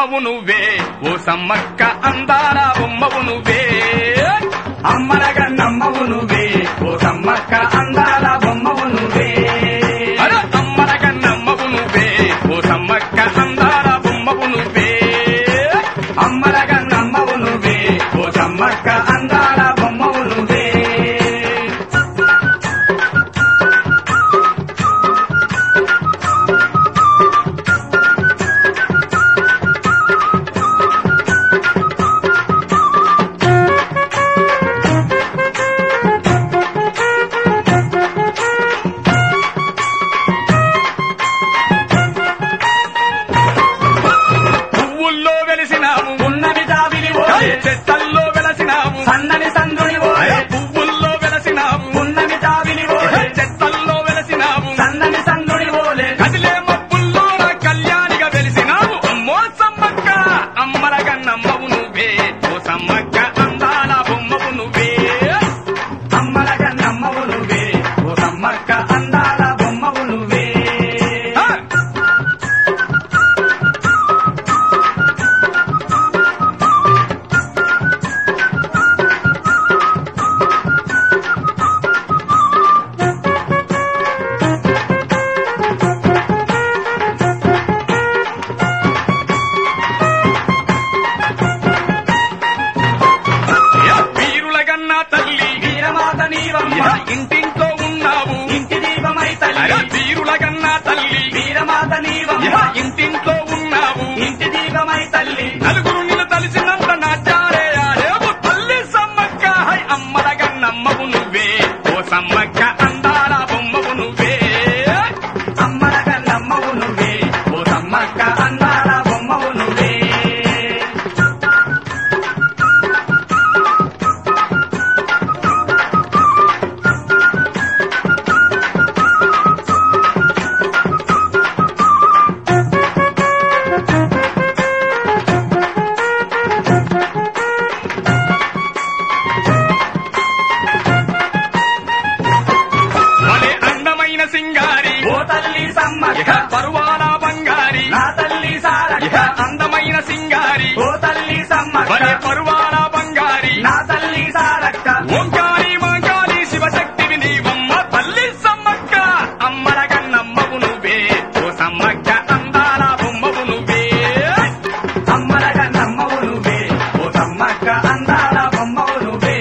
బొమ్మవు నువ్వే ఓ సమ్మక్క అందాల బొమ్మవు నువ్వే అమ్మలగా నమ్మవు నువ్వే ఓ సమ్మక్క అందాల బొమ్మవు నువ్వే అర అమ్మల కన్నమ్మవు నువ్వే ఓ సమ్మక్క అందాల బొమ్మవు నువ్వే అమ్మలగా నమ్మవు నువ్వే ఓ సమ్మక్క అందాల బొమ్మవు నువ్వే పువ్వుల్లో వెలిసినావు ఉన్నవి జాబిలి ఓ చెట్టల్లో వెలసినావు సన్నని సందుని ఓ అరే పువ్వుల్లో వెలసినావు ఉన్నవి జాబిలి ఓ చెట్టల్లో వెలసినావు సన్నని సందుని ఓలే కదిలే మబ్బుల్లో నా కళ్యాణిగా వెలిసినావు అమ్మో సమ్మక్క అమ్మల కన్నమ్మవు నువ్వే ఓ సమ్మక్క అందాల బొమ్మవు నువ్వే అమ్మలగా నమ్మవు నువ్వే ఓ సమ్మక్క అందాల బొమ్మవు నువ్వే ఆ! యా వీరుల గన్నా తల్లి వీరమాత నీవమ్మ యా ఇంటింట్లో ఉన్నావు ఇంటి దీపమై అరే తల్లి వీరుల గన్నా తల్లి వీరమాత నీవమ్మ యా ఇంటింట్లో ఉన్నావు ఇంటి దీపమై తల్లి నలుగురు నిన్ను తలిసినంత నాచారే ఆడేవు తల్లి సమ్మక్క హై అమ్మల గన్నమ్మవు నువ్వే ఓ సమ్మక్క అందాల బొమ్మవు నువ్వే అమ్మలగా నమ్మవు నువ్వే ఓ సమ్మక్క అందాల బొమ్మవు నువ్వే భలే అందమైన సింగారి ఓ తల్లి సమ్మక్క ఇక పరువాల బంగారి నా తల్లి సారక్క ఇక అందమైన సింగారి ఓ తల్లి సమ్మక్క భలే పరువాల బంగారి నా తల్లి సారక్క ఓంకారి మాంకారి శివశక్తివి నీవమ్మ తల్లి సమ్మక్క అమ్మల గన్నమ్మవు నువ్వే ఓ సమ్మక్క అందాల బొమ్మవు నువ్వే అమ్మలగా నమ్మవు నువ్వే ఓ సమ్మక్క అందాల బొమ్మవు నువ్వే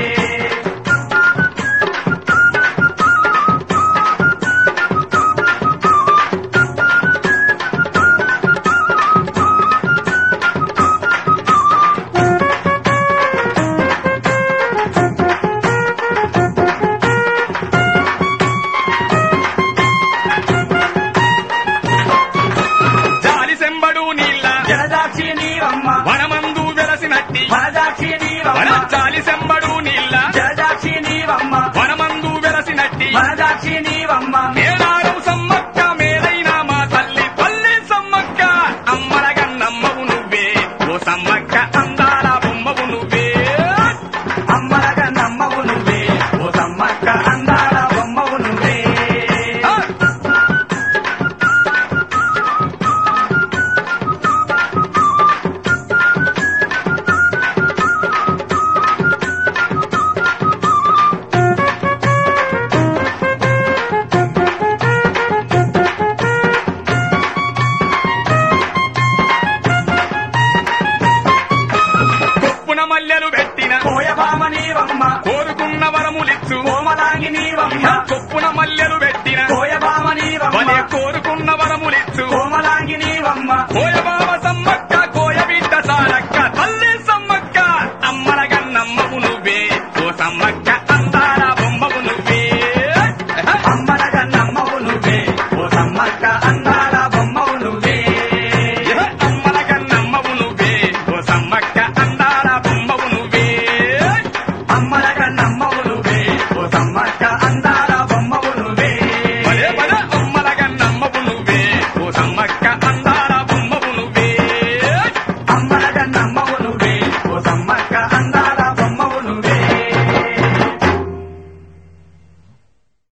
జాలి సెంబడు నీళ్ళ జలదాక్షి నీవమ్మ వనమందు వెలసినట్టి వనదాక్షి వన నీవమ్మ జాలి సెంబడు నీళ్ళ జలదాక్షి నీవమ్మ వనమందు వెలసినట్టి వనదాక్షి నీవమ్మ మేడారం సమ్మక్క మేలైన మా తల్లి పల్లి సమ్మక్క అమ్మల గన్నమ్మవు నువ్వే ఓ సమ్మక్క అందాల బొమ్మవు నువ్వే అమ్మలగా నమ్మవు నువ్వే ఓ సమ్మక్క అందాల బొమ్మవు నువ్వే ఆ! కొప్పున మల్లెలు పెట్టిన కోయబామ నీవమ్మ కోరుకున్న వరములిచ్చు కోమలాంగి నీవమ్మ కొప్పున మల్లెలు పెట్టిన కోయబామ నీవమ్మ వలే కోరుకున్న వరములిచ్చు కోమలాంగి నీవమ్మ కోయబావ సమ్మక్క కోయ బిడ్డ సారక్క తల్లి సమ్మక్క అమ్మల గన్నమ్మవు నువ్వే ఓ సమ్మక్క అందాల బొమ్మవు నువ్వే అమ్మలగా నమ్మవు నువ్వే ఓ సమ్మక్క అందాల బొమ్మవు నువ్వే అమ్మల గన్నమ్మవు నువ్వే ఓ సమ్మక్క అందాల బొమ్మవు నువ్వే అమ్మలగా నమ్మవు నువ్వే ఓ సమ్మక్క అందాల బొమ్మవు నువ్వే పదే పద అమ్మల గన్నమ్మవు నువ్వే ఓ సమ్మక్క అందాల బొమ్మవు నువ్వే అమ్మలగా నమ్మవు నువ్వే ఓ సమ్మక్క అందాల